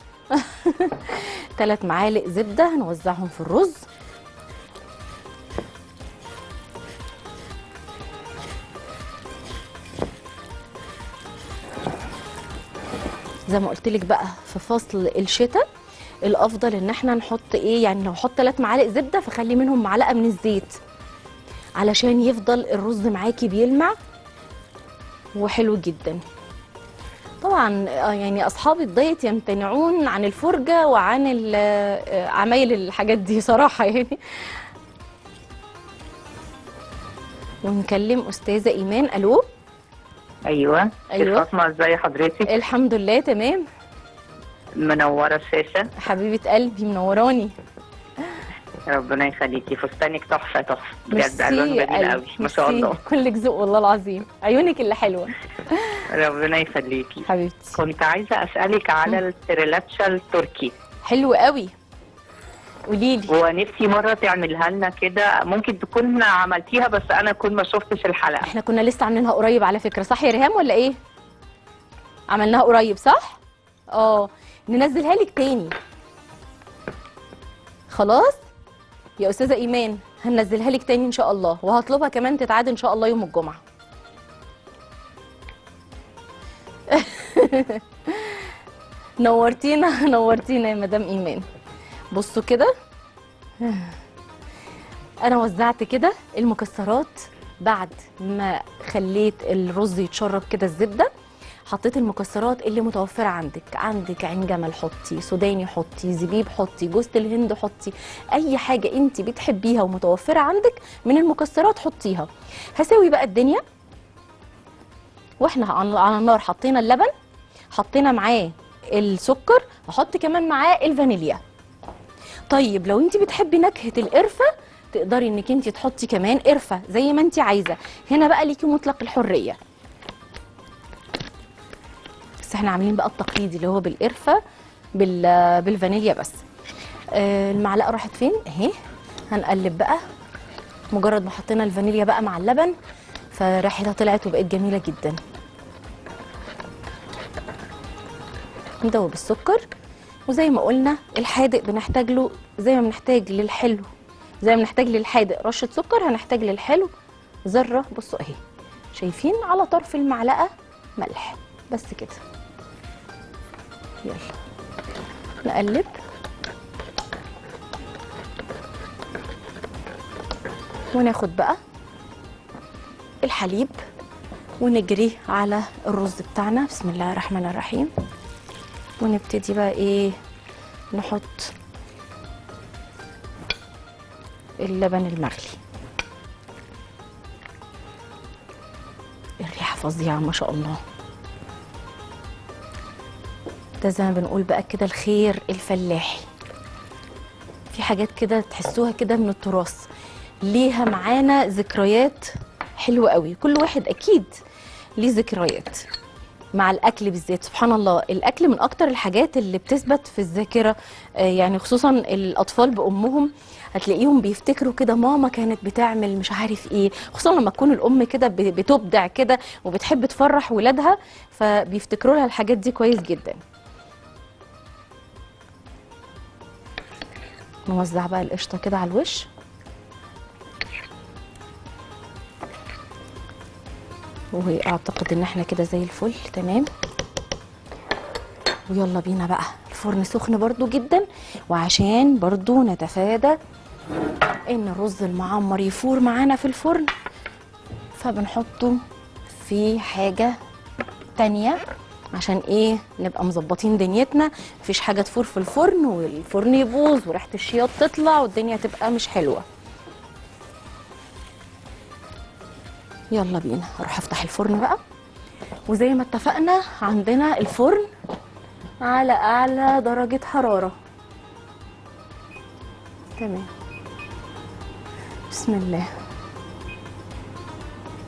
ثلاث معالق زبده هنوزعهم في الرز زي ما قلت لك بقى في فصل الشتاء الافضل ان احنا نحط ايه يعني لو احط ثلاث معالق زبده فخلي منهم معلقه من الزيت علشان يفضل الرز معاكي بيلمع وحلو جدا طبعا آه، يعني اصحاب الدايت يمتنعون عن الفرجه وعن ال- آه، عمايل الحاجات دي صراحه يعني ونكلم استاذه ايمان الو ايوه أيوة. فاطمه ازي حضرتك الحمد لله تمام منوره الشاشه حبيبه قلبي منوراني ربنا يخليكي فستانك تحفه تحفه بجد ميرسي الوان يا جميله قلبي، قوي ما شاء ميرسي. الله كلك ذوق والله العظيم عيونك اللي حلوه ربنا يخليكي حبيبتي كنت عايزه اسالك على التريلاتشا التركي حلو قوي قولي لي ونفسي مره تعملها لنا كده ممكن تكون عملتيها بس انا كنت ما شفتش الحلقه احنا كنا لسه عاملينها قريب على فكره صح يا ريهام ولا ايه عملناها قريب صح اه ننزلها لك تاني خلاص يا استاذه ايمان هننزلها لك تاني ان شاء الله وهطلبها كمان تتعاد ان شاء الله يوم الجمعه نورتينا نورتينا يا مدام ايمان بصوا كده انا وزعت كده المكسرات بعد ما خليت الرز يتشرب كده الزبده حطيت المكسرات اللي متوفره عندك عندك عين جمل حطي سوداني حطي زبيب حطي جوز الهند حطي اي حاجه انت بتحبيها ومتوفره عندك من المكسرات حطيها هسوي بقى الدنيا واحنا على على النار حطينا اللبن حطينا معاه السكر هحط كمان معاه الفانيليا طيب لو انت بتحبي نكهه القرفه تقدري انك انت تحطي كمان قرفه زي ما انت عايزه هنا بقى ليكي مطلق الحريه بس احنا عاملين بقى التقليدي اللي هو بالقرفه بال بالفانيليا بس آه المعلقه راحت فين اهي هنقلب بقى مجرد ما حطينا الفانيليا بقى مع اللبن فريحتها طلعت وبقت جميله جدا ندوب السكر وزي ما قلنا الحادق بنحتاج له زي ما بنحتاج للحلو زي ما بنحتاج للحادق رشه سكر هنحتاج للحلو ذره بصوا اهي شايفين على طرف المعلقه ملح بس كده يلا نقلب وناخد بقى الحليب ونجري على الرز بتاعنا بسم الله الرحمن الرحيم ونبتدي بقى ايه نحط اللبن المغلي الريحه فظيعه ما شاء الله ده زي ما بنقول بقى كده الخير الفلاحي في حاجات كده تحسوها كده من التراث ليها معانا ذكريات حلوة قوي كل واحد أكيد ليه ذكريات مع الأكل بالذات سبحان الله الأكل من أكتر الحاجات اللي بتثبت في الذاكرة آه، يعني خصوصا الأطفال بأمهم هتلاقيهم بيفتكروا كده ماما كانت بتعمل مش عارف ايه خصوصا لما تكون الام كده ب- بتبدع كده وبتحب تفرح ولادها فبيفتكروا لها الحاجات دي كويس جدا نوزع بقى القشطه كده على الوش واعتقد ان احنا كده زي الفل تمام ويلا بينا بقى الفرن سخن برضو جدا وعشان برضو نتفادى ان الرز المعمر يفور معانا في الفرن فبنحطه في حاجة تانية عشان ايه نبقى مظبطين دنيتنا مفيش حاجة تفور في الفرن والفرن يبوظ وريحة الشياط تطلع والدنيا تبقى مش حلوة يلا بينا اروح افتح الفرن بقى وزي ما اتفقنا عندنا الفرن على اعلى درجة حرارة تمام بسم الله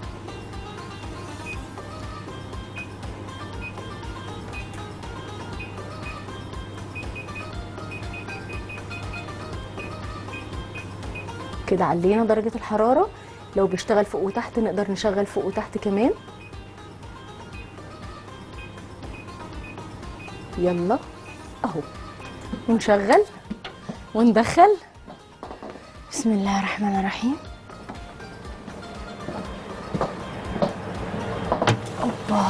كده علينا درجة الحرارة لو بيشتغل فوق وتحت نقدر نشغل فوق وتحت كمان يلا اهو ونشغل وندخل بسم الله الرحمن الرحيم اوبا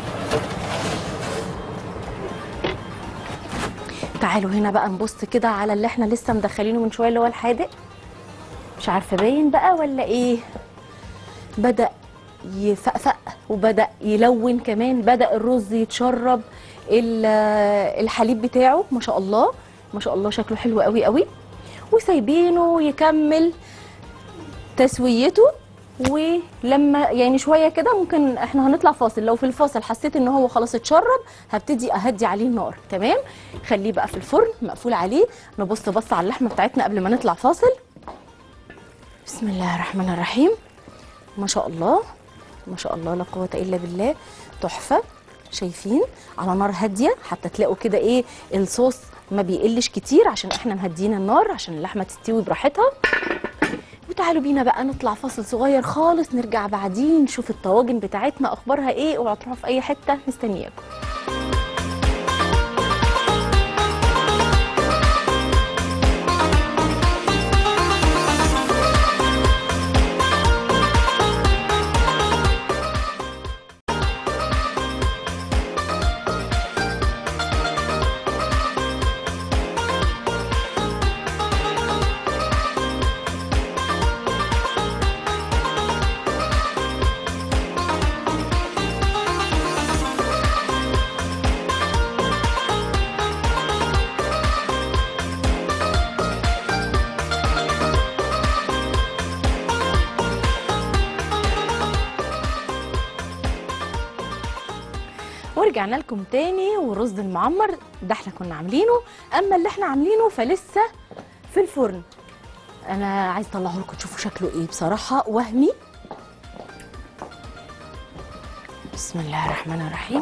تعالوا هنا بقى نبص كده على اللي احنا لسه مدخلينه من شويه اللي هو الحادق مش عارفه باين بقى ولا ايه بدا يفقفق وبدا يلون كمان بدا الرز يتشرب ال- الحليب بتاعه ما شاء الله ما شاء الله شكله حلو قوي قوي وسايبينه يكمل تسويته ولما يعني شويه كده ممكن احنا هنطلع فاصل لو في الفاصل حسيت ان هو خلاص اتشرب هبتدي اهدي عليه النار تمام خليه بقى في الفرن مقفول عليه نبص بص على اللحمه بتاعتنا قبل ما نطلع فاصل بسم الله الرحمن الرحيم ما شاء الله ما شاء الله لا قوه الا بالله تحفه شايفين على نار هاديه حتى تلاقوا كده ايه الصوص ما بيقلش كتير عشان احنا مهديين النار عشان اللحمه تستوي براحتها وتعالوا بينا بقى نطلع فاصل صغير خالص نرجع بعدين نشوف الطواجن بتاعتنا اخبارها ايه اوعوا تروحوا في اي حته مستنياكم ورجعنا لكم تاني والرز المعمر ده احنا كنا عاملينه اما اللي احنا عاملينه فلسه في الفرن انا عايز اطلعه لكم تشوفوا شكله ايه بصراحه وهمي بسم الله الرحمن الرحيم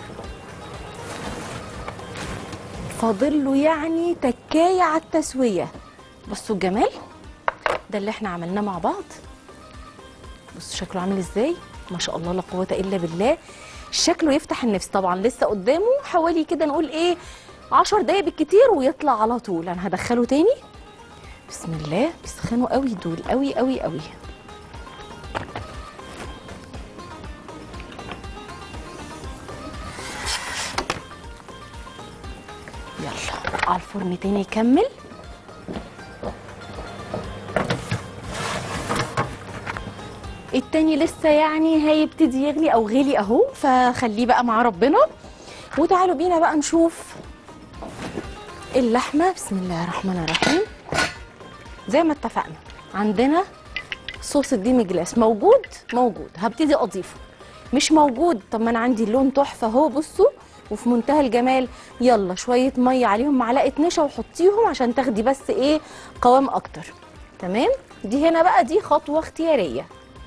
فاضل له يعني تكايه على التسويه بصوا الجمال ده اللي احنا عملناه مع بعض بصوا شكله عامل ازاي ما شاء الله لا قوه الا بالله شكله يفتح النفس طبعا لسه قدامه حوالي كده نقول ايه عشر دقايق بالكتير ويطلع على طول انا هدخله تاني بسم الله بيسخنوا قوي دول قوي قوي قوي يلا على الفرن تاني يكمل التاني لسه يعني هيبتدي يغلي او غلي اهو فخليه بقى مع ربنا وتعالوا بينا بقى نشوف اللحمه بسم الله الرحمن الرحيم زي ما اتفقنا عندنا صوص الديمي جلاس موجود موجود هبتدي اضيفه مش موجود طب ما انا عندي اللون تحفه اهو بصوا وفي منتهى الجمال يلا شويه ميه عليهم معلقه نشا وحطيهم عشان تاخدي بس ايه قوام اكتر تمام دي هنا بقى دي خطوه اختياريه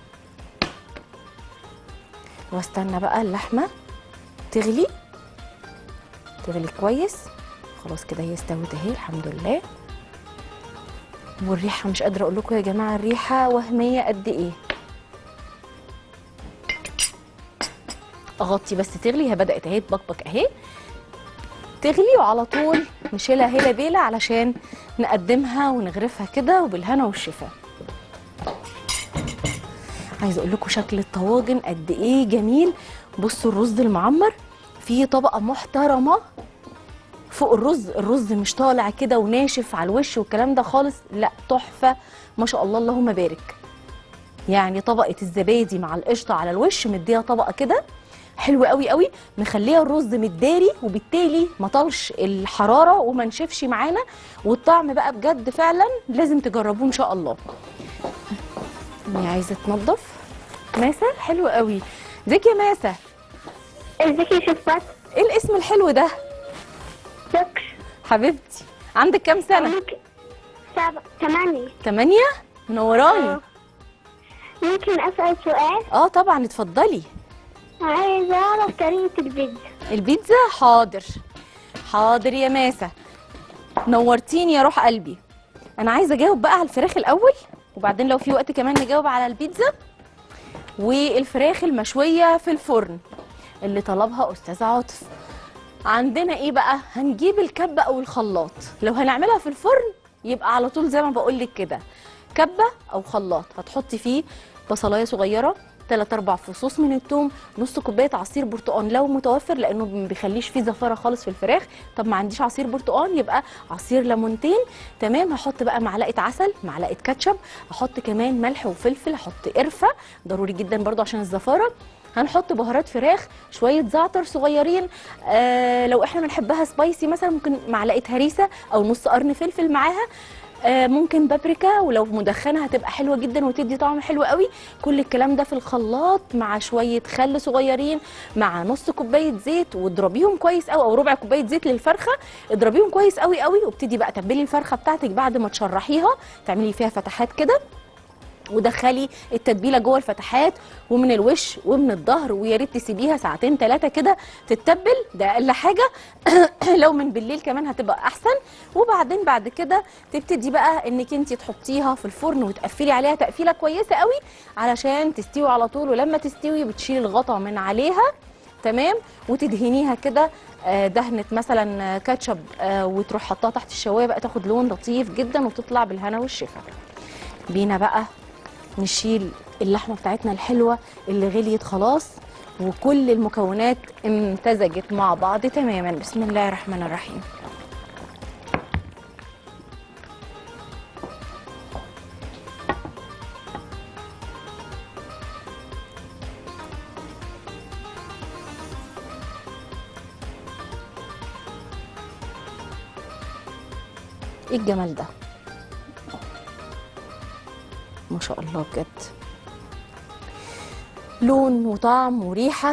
واستنى بقى اللحمه تغلي تغلي كويس خلاص كده هي استوت اهي الحمد لله والريحه مش قادره اقول لكم يا جماعه الريحه وهميه قد ايه اغطي بس تغلي هي بدات اهي تبقبق اهي تغلي وعلى طول نشيلها هيلا بيلا علشان نقدمها ونغرفها كده وبالهنا والشفا عايزه اقول لكم شكل الطواجن قد ايه جميل بصوا الرز المعمر فيه طبقه محترمه فوق الرز الرز مش طالع كده وناشف على الوش والكلام ده خالص لا تحفه ما شاء الله اللهم بارك يعني طبقه الزبادي مع القشطه على الوش مديها طبقه كده حلوه قوي قوي مخليه الرز متداري وبالتالي ما طالش الحراره وما نشفش معانا والطعم بقى بجد فعلا لازم تجربوه ان شاء الله هي عايزه تنظف ماسه حلو قوي ازيك يا ماسه ازيك يا شفات ايه الاسم الحلو ده شكر حبيبتي عندك كام سنه ممكن سبعة ثمانية تمانية منوراني آه. ممكن أسأل سؤال اه طبعا اتفضلي عايزة أعرف طريقة البيتزا البيتزا حاضر حاضر يا ماسة نورتيني يا روح قلبي انا عايزه اجاوب بقى على الفراخ الاول وبعدين لو في وقت كمان نجاوب على البيتزا والفراخ المشويه في الفرن اللي طلبها استاذ عاطف عندنا ايه بقى هنجيب الكبه او الخلاط لو هنعملها في الفرن يبقى على طول زي ما بقول لك كده كبه او خلاط هتحطي فيه بصلايه صغيره 3 4 فصوص من الثوم نص كوبايه عصير برتقان لو متوفر لانه ما بيخليش فيه زفاره خالص في الفراخ طب ما عنديش عصير برتقان يبقى عصير ليمونتين تمام هحط بقى معلقه عسل معلقه كاتشب احط كمان ملح وفلفل احط قرفه ضروري جدا برضو عشان الزفاره هنحط بهارات فراخ شويه زعتر صغيرين آه لو احنا بنحبها سبايسي مثلا ممكن معلقه هريسه او نص قرن فلفل معاها آه ممكن بابريكا ولو مدخنه هتبقى حلوه جدا وتدي طعم حلو قوي كل الكلام ده في الخلاط مع شويه خل صغيرين مع نص كوبايه زيت واضربيهم كويس قوي او ربع كوبايه زيت للفرخه اضربيهم كويس قوي قوي وابتدي بقى تبلي الفرخه بتاعتك بعد ما تشرحيها تعملي فيها فتحات كده ودخلي التتبيله جوه الفتحات ومن الوش ومن الظهر ويا ريت تسيبيها ساعتين ثلاثه كده تتبل ده اقل حاجه لو من بالليل كمان هتبقى احسن وبعدين بعد كده تبتدي بقى انك انت تحطيها في الفرن وتقفلي عليها تقفيله كويسه قوي علشان تستوي على طول ولما تستوي بتشيلي الغطا من عليها تمام وتدهنيها كده آه، دهنه مثلا آه، كاتشب آه، وتروح حطها تحت الشوايه بقى تاخد لون لطيف جدا وتطلع بالهنا والشفا بينا بقى نشيل اللحمه بتاعتنا الحلوه اللي غليت خلاص وكل المكونات امتزجت مع بعض تماما بسم الله الرحمن الرحيم ايه الجمال ده ما شاء الله بجد لون وطعم وريحه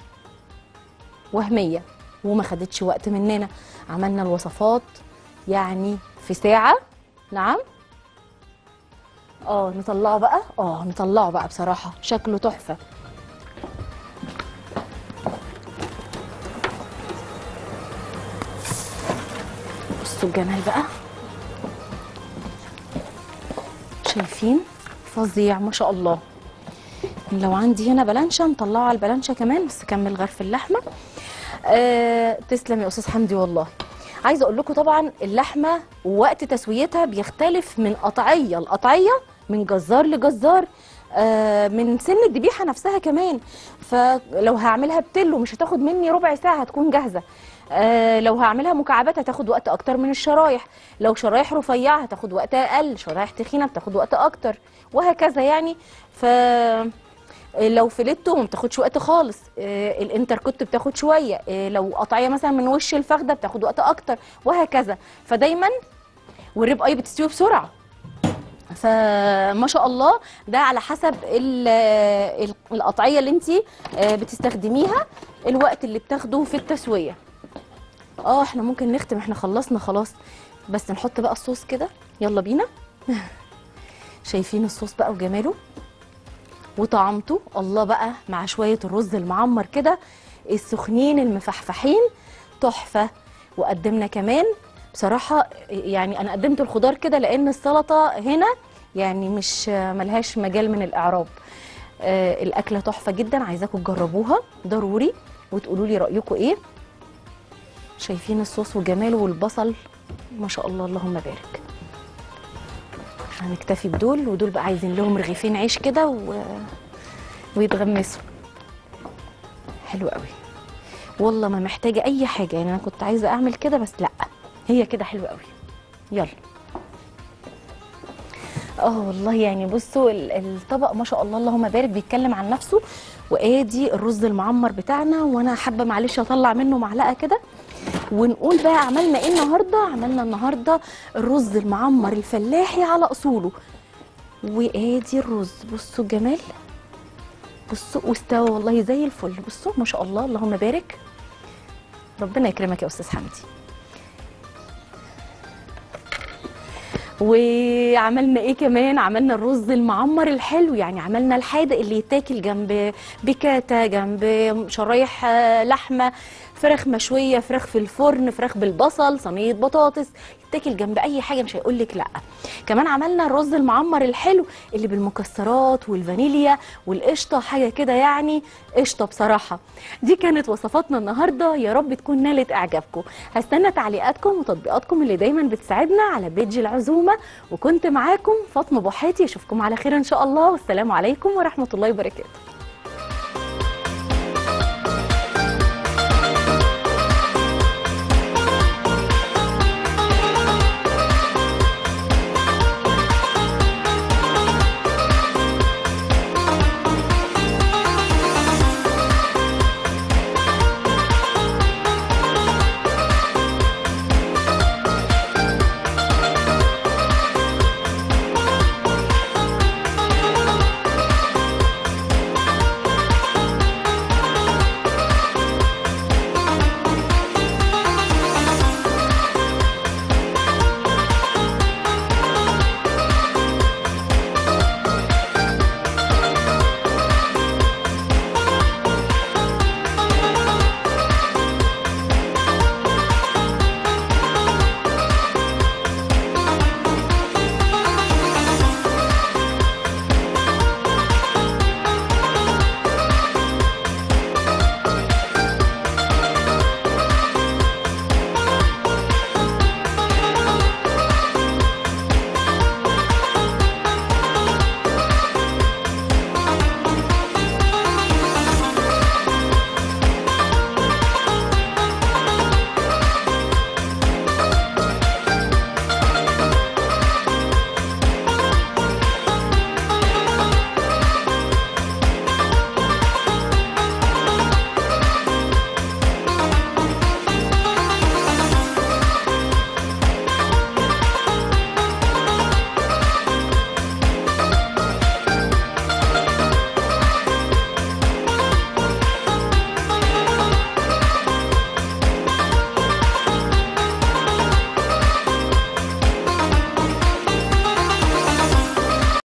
وهميه وما خدتش وقت مننا عملنا الوصفات يعني في ساعه نعم اه نطلعه بقى اه نطلعه بقى بصراحه شكله تحفه بصوا الجمال بقى شايفين فظيع ما شاء الله لو عندي هنا بلانشا نطلعه على البلانشا كمان بس كمل غرف اللحمه أه تسلم يا استاذ حمدي والله عايزه اقول لكم طبعا اللحمه وقت تسويتها بيختلف من قطعيه لقطعيه من جزار لجزار آه من سن الذبيحه نفسها كمان فلو هعملها بتلو مش هتاخد مني ربع ساعه هتكون جاهزه آه لو هعملها مكعبات هتاخد وقت اكتر من الشرايح لو شرايح رفيعه هتاخد وقت اقل شرايح تخينه بتاخد وقت اكتر وهكذا يعني ف لو فيليتو ما بتاخدش وقت خالص آه، الانتركوت بتاخد شويه آه، لو قطعيه مثلا من وش الفخده بتاخد وقت اكتر وهكذا فدايما والريب اي بتستوي بسرعه فما شاء الله ده على حسب ال- ال- القطعيه اللي انت بتستخدميها الوقت اللي بتاخده في التسويه اه احنا ممكن نختم احنا خلصنا خلاص بس نحط بقى الصوص كده يلا بينا شايفين الصوص بقى وجماله وطعمته الله بقى مع شويه الرز المعمر كده السخنين المفحفحين تحفه وقدمنا كمان بصراحه يعني انا قدمت الخضار كده لان السلطه هنا يعني مش ملهاش مجال من الاعراب آه الاكله تحفه جدا عايزاكم تجربوها ضروري وتقولوا لي رايكم ايه شايفين الصوص وجماله والبصل ما شاء الله اللهم بارك هنكتفي بدول ودول بقى عايزين لهم رغيفين عيش كده و... ويتغمسوا حلو قوي والله ما محتاجه اي حاجه يعني انا كنت عايزه اعمل كده بس لا هي كده حلوه قوي يلا اه والله يعني بصوا ال- الطبق ما شاء الله اللهم بارك بيتكلم عن نفسه وادي الرز المعمر بتاعنا وانا حابه معلش اطلع منه معلقه كده ونقول بقى عملنا ايه النهارده عملنا النهارده الرز المعمر الفلاحي على اصوله وادي الرز بصوا الجمال بصوا واستوى والله زي الفل بصوا ما شاء الله اللهم بارك ربنا يكرمك يا استاذ حمدي وعملنا ايه كمان عملنا الرز المعمر الحلو يعني عملنا الحادق اللي يتاكل جنب بكاتا جنب شرايح آه، لحمه فراخ مشويه فراخ في الفرن فراخ بالبصل صينيه بطاطس يتاكل جنب اي حاجه مش هيقول لك لا كمان عملنا الرز المعمر الحلو اللي بالمكسرات والفانيليا والقشطه حاجه كده يعني قشطه بصراحه دي كانت وصفاتنا النهارده يا رب تكون نالت اعجابكم هستنى تعليقاتكم وتطبيقاتكم اللي دايما بتساعدنا على بيج العزومه وكنت معاكم فاطمه بوحاتي اشوفكم على خير ان شاء الله والسلام عليكم ورحمه الله وبركاته